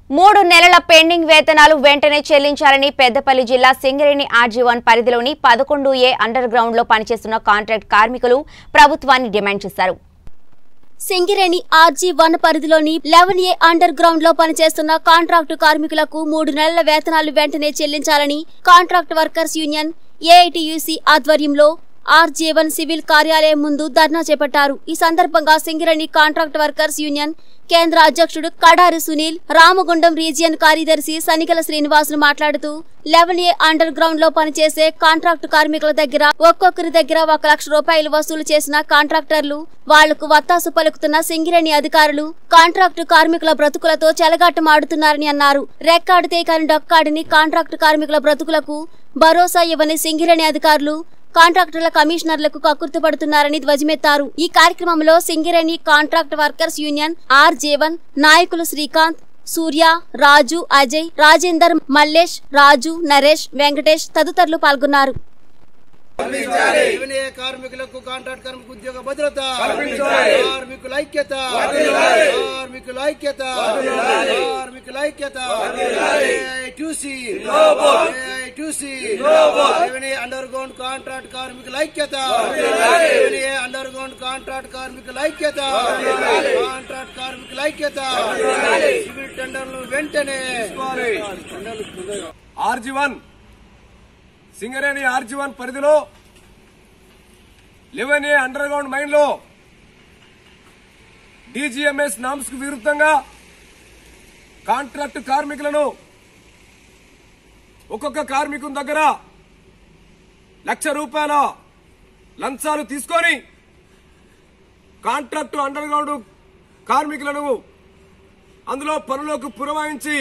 మూడు నెలల పెండింగ్ వేతనాలు వెంటనే చెల్లించాలని పెద్దపల్లి జిల్లా సింగరేణి ఆర్జీవన్ పరిధిలోని పదకొండు ఏ అండర్ గ్రౌండ్ లో పనిచేస్తున్న కాంట్రాక్ట్ కార్మికులు ప్రభుత్వాన్ని డిమాండ్ చేశారు సింగిరేణి ఆర్జీ వన్ పరిధిలోని లెవెన్ ఏ అండర్ గ్రౌండ్ లో పనిచేస్తున్న కాంట్రాక్టు కార్మికులకు మూడు నెలల వేతనాలు వెంటనే చెల్లించాలని కాంట్రాక్ట్ వర్కర్స్ యూనియన్ ఏఐటియుసి ఆధ్వర్యంలో ఆర్జీ వన్ సివిల్ కార్యాలయం ముందు ధర్నా చేపట్టారు ఈ సందర్భంగా సింగిరేణి కాంట్రాక్ట్ వర్కర్స్ యూనియన్ కేంద్ర అధ్యక్షుడు కడారి సునీల్ రామగుండం రీజియన్ కార్యదర్శి సనికల శ్రీనివాసులు మాట్లాడుతూ లెవెన్ ఏ అండర్ గ్రౌండ్ లో పనిచేసే కాంట్రాక్టు కార్మికుల దగ్గర ఒక్కొక్కరి దగ్గర ఒక లక్ష రూపాయలు వసూలు చేసిన కాంట్రాక్టర్లు వాళ్లకు వత్తాసు పలుకుతున్న సింగిరేణి అధికారులు కాంట్రాక్టు కార్మికుల బ్రతుకులతో చెలగాటమాడుతున్నారని అన్నారు రెక్కాడితే కాని డొక్కాడిని కాంట్రాక్టు కార్మికుల బ్రతుకులకు భరోసా ఇవ్వని సింగిరేణి అధికారులు కాంట్రాక్టర్ల కమిషనర్లకు కక్కుర్తి పడుతున్నారని ధ్వజమెత్తారు ఈ కార్యక్రమంలో Singareni contract workers union R G one నాయకులు శ్రీకాంత్ సూర్య రాజు అజయ్ రాజేందర్ మల్లేష్ రాజు నరేష్ వెంకటేష్ తదితరులు పాల్గొన్నారు రెవెన్యూ కార్మికులకు కాంట్రాక్ట్ కార్మిక ఉద్యోగ భద్రత కార్మికుల ఐక్యత కార్మికుల ఐక్యత కార్మికుల ఐక్యత AITUC AITUC revenue underground contract కార్మికుల ఐక్యత రెవెన్యూ అండర్ గ్రౌండ్ కాంట్రాక్ట్ కార్మికుల ఐక్యత కాంట్రాక్ట్ కార్మికుల ఐక్యత సివిల్ టెండర్లు వెంటనే RG one Singareni RG one పరిధిలో eleven A underground mine లో డీజీఎంఎస్ నామ్స్ కు విరుద్ధంగా కాంట్రాక్ట్ కార్మికులను ఒక్కొక్క కార్మికుని దగ్గర లక్ష రూపాయల లంచాలు తీసుకొని కాంట్రాక్టు అండర్ గ్రౌండ్ కార్మికులను అందులో పనులకు పురమాయించి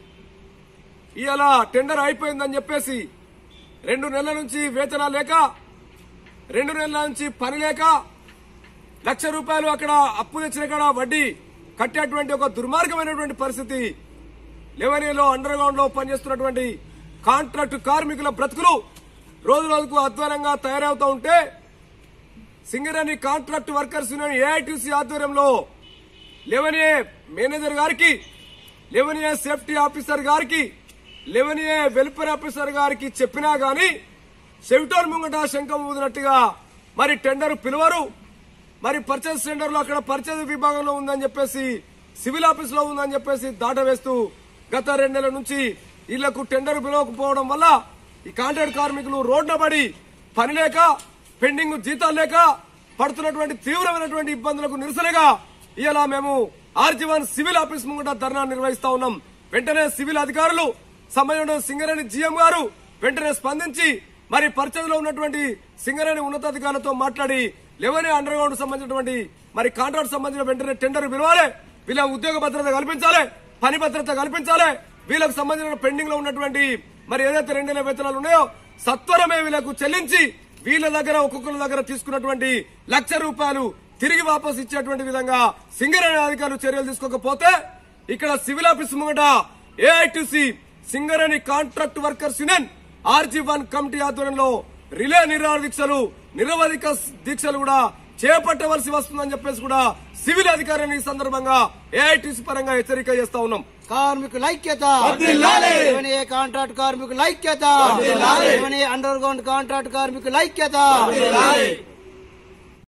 ఇవాళ టెండర్ అయిపోయిందని చెప్పేసి రెండు నెలల నుంచి వేతనాలు లేక రెండు నెలల నుంచి పని లేక లక్ష రూపాయలు అక్కడ అప్పు తెచ్చిన కాడ వడ్డీ కట్టేటువంటి ఒక దుర్మార్గమైనటువంటి పరిస్థితి లెవెనీలో అండర్ గ్రౌండ్ లో పనిచేస్తున్నటువంటి కాంట్రాక్టు కార్మికుల బ్రతుకులు రోజు రోజుకు అధ్వానంగా తయారవుతూ ఉంటే Singareni contract workers union AITUC ఆధ్వర్యంలో లెవెన్ ఏ మేనేజర్ గారికి లెవెన్ ఏ సేఫ్టీ ఆఫీసర్ గారికి లెవెన్ ఏ వెల్ఫేర్ ఆఫీసర్ గారికి చెప్పినా గాని చెవిటోన్ ముంగట శంఖం ఊదినట్టుగా మరి టెండర్ పిలువరు మరి పర్చేస్ టెండర్ లో అక్కడ పర్చేజ్ విభాగంలో ఉందని చెప్పేసి సివిల్ ఆఫీస్ లో ఉందని చెప్పేసి దాట వేస్తూ గత రెండు నెలల నుంచి వీళ్లకు టెండర్ పిలవకపోవడం వల్ల ఈ కాంట్రాక్ట్ కార్మికులు రోడ్న పడి పని లేక పెండింగ్ జీతాలు లేక పడుతున్నటువంటి తీవ్రమైనటువంటి ఇబ్బందులకు నిరసనగా ఇలా మేము ఆర్జీవన్ సివిల్ ఆఫీస్ ముంగట ధర్నా నిర్వహిస్తా ఉన్నాం వెంటనే సివిల్ అధికారులు సమయంలో సింగరేణి జీఎం గారు వెంటనే స్పందించి మరి పరిచయంలో ఉన్నటువంటి సింగరేణి ఉన్నతాధికారులతో మాట్లాడి లెవెన్ అండర్ గ్రౌండ్ సంబంధించినటువంటి మరి కాంట్రాక్ట్ సంబంధించిన వెంటనే టెండర్ పిలవాలి వీళ్ళ ఉద్యోగ భద్రత కల్పించాలి పని భద్రత కల్పించాలి వీళ్ళకు సంబంధించిన పెండింగ్ లో ఉన్నటువంటి మరి ఏదైతే రెండు నెలల వేతనాలు ఉన్నాయో సత్వరమే వీళ్ళకు చెల్లించి వీళ్ళ దగ్గర ఒక్కొక్కరి దగ్గర తీసుకున్నటువంటి లక్ష రూపాయలు తిరిగి వాపస్ ఇచ్చేటువంటి విధంగా సింగరేణి అధికారులు చర్యలు తీసుకోకపోతే ఇక్కడ సివిల్ ఆఫీస్ ముంగట AITUC Singareni contract workers union RG one committee ఆధ్వర్యంలో రిలే నిరాహార దీక్షలు నిరవధిక దీక్షలు కూడా చేపట్టవలసి వస్తుందని చెప్పేసి కూడా సివిల్ అధికారులను ఈ సందర్భంగా ఏఐటిసి పరంగా హెచ్చరిక చేస్తా ఉన్నాం కార్మికుల ఐక్యత రెవెన్యూ కాంట్రాక్ట్ కార్మికుల ఐక్యత రెవెన్యూ అండర్ గ్రౌండ్ కాంట్రాక్ట్ కార్మికుల ఐక్యత